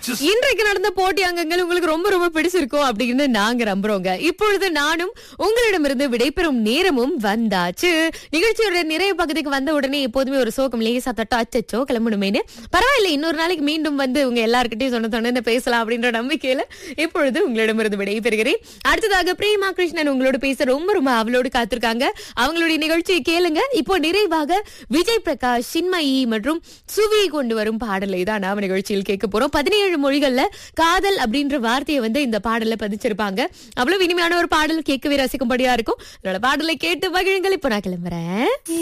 இன்றைக்கு நடந்த போட்டி அங்கங்கள் உங்களுக்கு ரொம்ப ரொம்ப பிடிச்சிருக்கும் அப்படின்னு நாங்க நம்புறோங்க இப்பொழுது நானும் உங்களிடமிருந்து விடைபெறும் நேரமும் வந்தாச்சு நிகழ்ச்சியோட நிறைய பகுதிக்கு வந்த உடனே எப்போதுமே ஒரு சோகம் லேசா தட்டா அச்சச்சோ கிளம்பணுமேனு பரவாயில்ல இன்னொரு நாளைக்கு மீண்டும் வந்து உங்க எல்லாருக்கிட்டையும் சொன்ன சொன்ன பேசலாம் அப்படின்ற நம்பிக்கையில இப்பொழுது உங்களிடமிருந்து விடைபெறுகிறேன் அடுத்ததாக பிரேமா கிருஷ்ணன் உங்களோட பேச ரொம்ப ரொம்ப அவளோடு காத்திருக்காங்க அவங்களுடைய நிகழ்ச்சியை கேளுங்க இப்போ நிறைவாக விஜய் பிரகாஷ் சின்மயி மற்றும் சுவி கொண்டு வரும் பாடலை தான் நாம நிகழ்ச்சியில் கேட்க போறோம் பதினேழு மொழிகள்ல காதல் அப்படின்ற வார்த்தையை வந்து இந்த பாடல்ல பதிச்சிருப்பாங்க அவ்வளவு இனிமையான ஒரு பாடல் கேட்கவே ரசிக்கும்படியா இருக்கும் அதோட பாடலை கேட்டு மகிழுங்கள் இப்போ நான் கிளம்புறேன்